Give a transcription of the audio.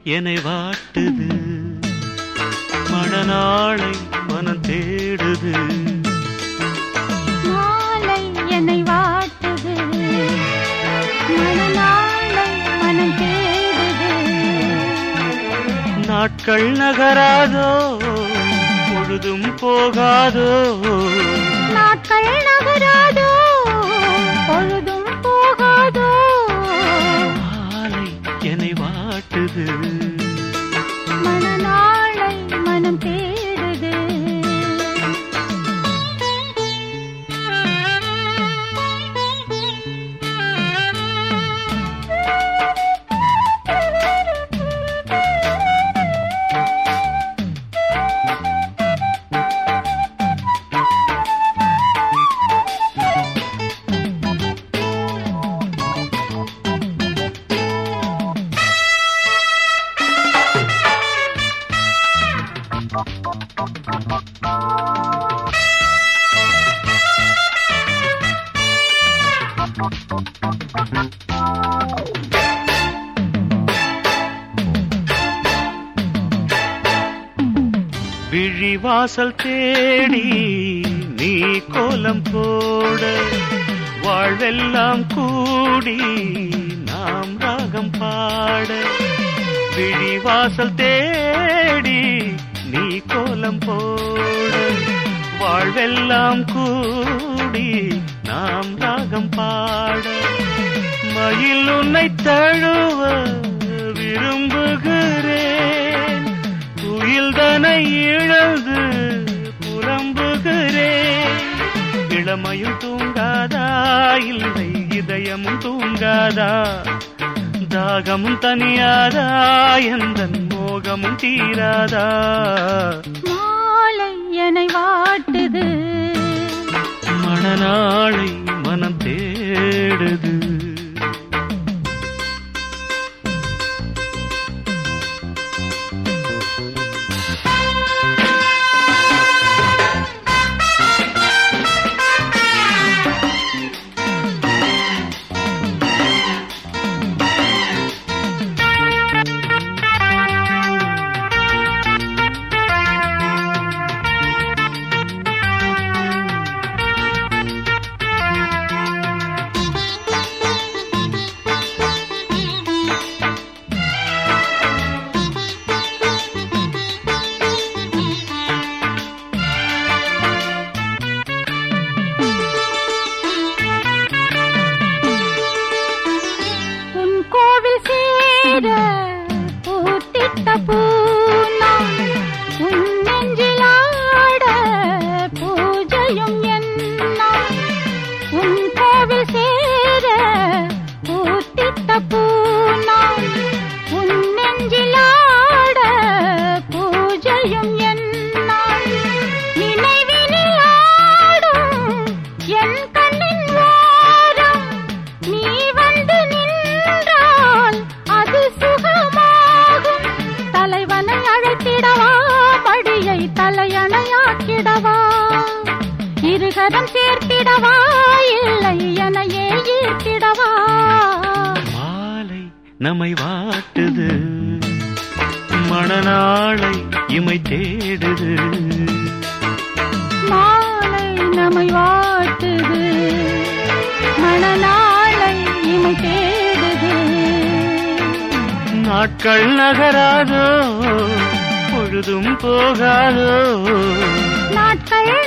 என்னை வாட்டுது மணநாளை மனம் தேடுது மாலை என்னை வாட்டுது மணநாளை மனம் தேடுது நாட்கள் நகராதோ பொழுதும் போகாதோ நாட்கள் நகராதோ பொழுதும் போகாதோ மாலை என்னை வாட்டுது மணநாளை மனம் தேடுது விழிவாசல் தேடி நீ கோலம் போட வாழ்வெல்லாம் கூடி நாம் ராகம் பாட விழிவாசல் தேடி நீ கோலம் போட வாழ்வெல்லாம் கூடி நாம் ராகம் பாட மயில் உன்னை தழுவ விரும்புகிறேன் துயில்தனை இழந்து புலம்புகிறேன் இளமையும் தூங்காதா இல்லை இதயமும் தூங்காதா தாகமும் தனியாதா எந்த மோகமும் தீராதா மாலை என்னை வாட்டுது மணநாளை மனம் தேடுது உன் கோவில் சேர பூத்திட்ட பூனம் உன் நெஞ்சிலாட பூஜையும் எண்ணம் உன் கோவில் சேர பூத்திட்ட பூனம் உன் நெஞ்சிலாட பூஜையும் எண்ணம் நினைவினில் ஆடும் என் கண்ணின் ஓரம் நீ வந்து நின்றால் அது சுகமாகும் தலைவனை அழைத்திடவா படியை தலையணையாக்கிடவா இருகரம் சேர்த்திடவா இல்லை எனையே ஈர்த்திடவா மாலை நம்மை வாட்டுது மணநாளை இமை தேடுது மாலை நம்மை வாட்டுது மணநாளை இமை தேடுது நாட்கள் நகராதோ பொழுதும் போகாதோ நாட்கள்